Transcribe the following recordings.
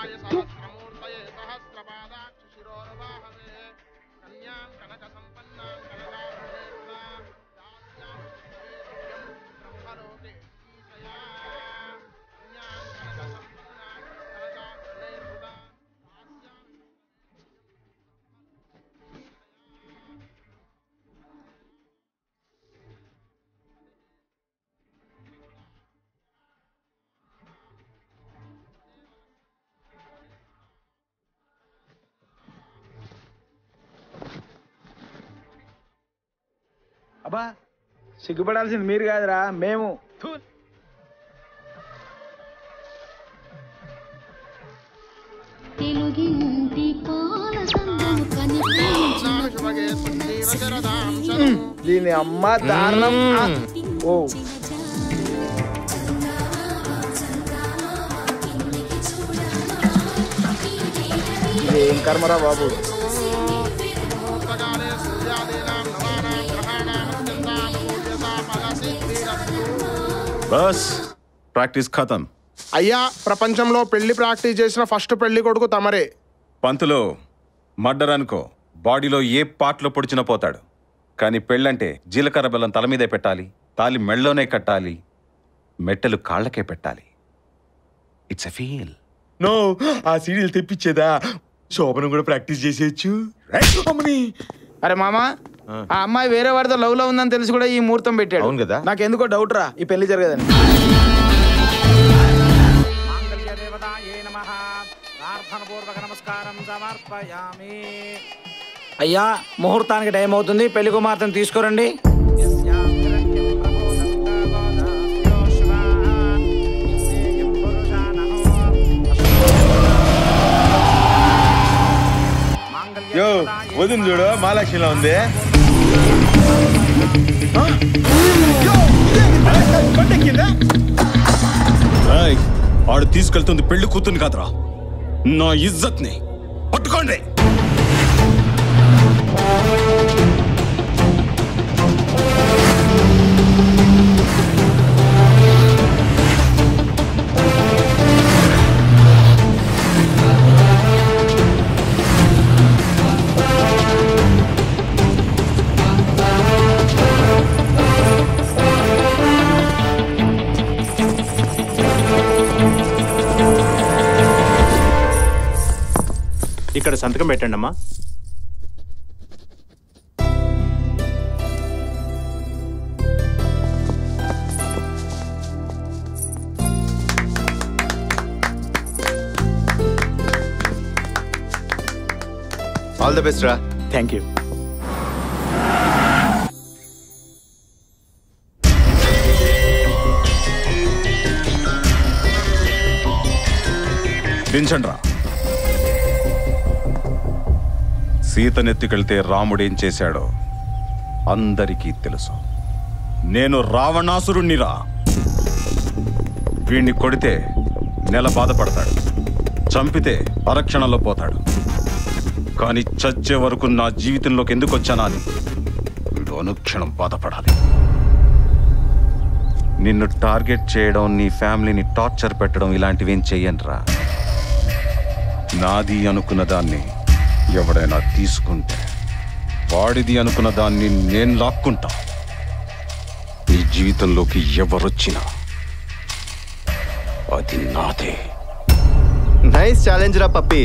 అబ్బా సిగ్గుపడాల్సింది మీరు కాదురా మేము థు. తెలుగింటి పాల సందము కనిపించిన దీని అమ్మ దారుణం ఆ. ఓ ఇది ఏం కర్మరా బాబు బస్ ప్రాక్టీస్ ఖతం అయ్యా ప్రపంచంలో పెళ్లి ప్రాక్టీస్ చేసిన ఫస్ట్ పెళ్లి కొడుకు తమరే పంతులో మర్డర్ అనుకో బాడీలో ఏ పార్ట్లో పొడిచినా పోతాడు కానీ పెళ్ళంటే జీలకర్ర బెల్లం తల మీదే పెట్టాలి తాలి మెళ్ళలోనే కట్టాలి మెట్టెలు కాళ్ళకే పెట్టాలి ఇట్స్ ఎ ఫీల్ నో ఆ సీరియల్ తెప్పించేదా శోభనం కూడా ప్రాక్టీస్ చేసేయచ్చు అమ్మని అరే మామ ఆ అమ్మాయి వేరే వాడితో లవ్ లో ఉందని తెలిసి కూడా ఈ ముహూర్తం పెట్టాడు అవును కదా? నాకు ఎందుకో డౌట్ రా ఈ పెళ్లి జరగదని అయ్యా ముహూర్తానికి టైం అవుతుంది పెళ్లి కుమార్తెను తీసుకురండి యో వదిన చూడు మహాలక్ష్మిలా ఉంది ఏయ్, ఆడు తీసుకెళ్తుంది పెళ్లి కూతుని కాదురా నా ఇజ్జత్ని పట్టుకోండి ఇక్కడ సంతకం పెట్టండి అమ్మా ఆల్ ద బెస్ట్ రా థ్యాంక్ యూ దించండి రా సీతనెత్తుకెళ్తే రాముడేం చేశాడో అందరికీ తెలుసు నేను రావణాసురుణ్ణిరా వీణ్ణి కొడితే నెల బాధపడతాడు చంపితే అరక్షణలో పోతాడు కానీ చచ్చే వరకు నా జీవితంలోకి ఎందుకు వచ్చానా అని వీడు అనుక్షణం బాధపడాలి నిన్ను టార్గెట్ చేయడం నీ ఫ్యామిలీని టార్చర్ పెట్టడం ఇలాంటివేం చెయ్యనురా నాది అనుకున్న దాన్ని ఎవడైనా తీసుకుంటే వాడిది అనుకున్న దాన్ని నేను లాక్కుంటా నీ జీవితంలోకి ఎవరొచ్చినా అది నాదే నైస్ ఛాలెంజ్ రా పప్పి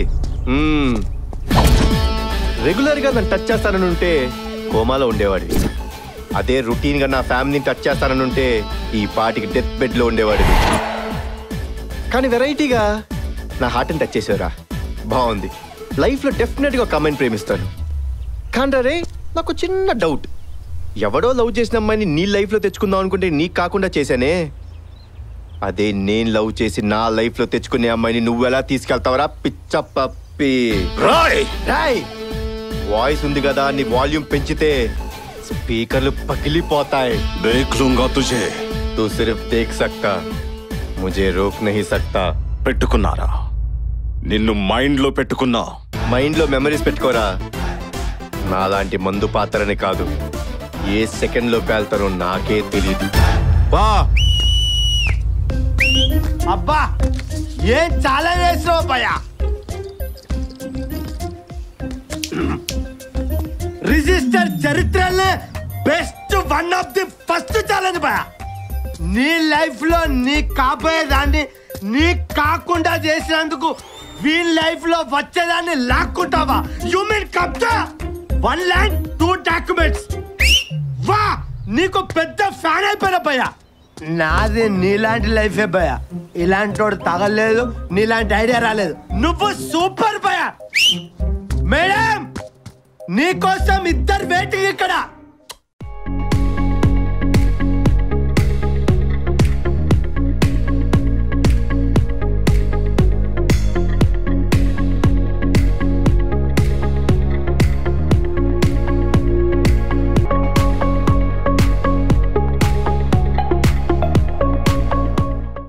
రెగ్యులర్ గా నన్ను టచ్ చేస్తానని ఉంటే కోమాలో ఉండేవాడివి అదే రొటీన్ గా నా ఫ్యామిలీని టచ్ చేస్తానని ఉంటే ఈ పాటికి డెత్ బెడ్ లో ఉండేవాడివి కానీ వెరైటీగా నా హార్ట్ని టచ్ చేసావురా బాగుంది లైఫ్ లో డెఫినెట్ గా కమెంట్ ప్రేమిస్తాను కానీ రే నాకు చిన్న డౌట్ ఎవడో లవ్ చేసిన అమ్మాయిని నీ లైఫ్ లో తెచ్చుకుందాం అనుకుంటే నీకు కాకుండా చేశానే అదే నేను లవ్ చేసి నా లైఫ్ లో తెచ్చుకునే అమ్మాయిని నువ్వెలా తీసుకెళ్తావరా పిచ్చ పప్పి రాయ్ రాయ్ వాయిస్ ఉంది కదా నీ వాల్యూమ్ పెంచితే స్పీకర్లు పగిలిపోతాయి దేఖ్ లూంగా తుజే तू सिर्फ देख सकता मुझे रोक नहीं सकता పెట్టుకున్నారా నిన్ను మైండ్లో పెట్టుకున్నా మైండ్ లో మెమరీస్ పెట్టుకోరా నాలాంటి మందు పాత్రని కాదు ఏ సెకండ్ లో పేల్తానో నాకే తెలియదు బా అబ్బా ఏం చాలా వేసినావు భయ రిజిస్టర్ చరిత్రలో best one of the first challenge భయ నీ లైఫ్ లో నీ కాబోయేదాన్ని నీ కాకుండా చేసినందుకు వీళ్ళ లైఫ్ లో వచ్చేదాన్ని లాక్కుంటావా యు మీన్ కబ్జా వన్ ల్యాండ్ టూ డాక్యుమెంట్స్ వా నీకు పెద్ద ఫ్యాన్ అయిపోయిన భయ నాది నీలాంటి లైఫే భయ ఇలాంటి వాడు తగలేదు నీలాంటి ఐడియా రాలేదు నువ్వు సూపర్ భయ మేడం నీకోసం ఇద్దరు వెయిటింగ్ ఇక్కడ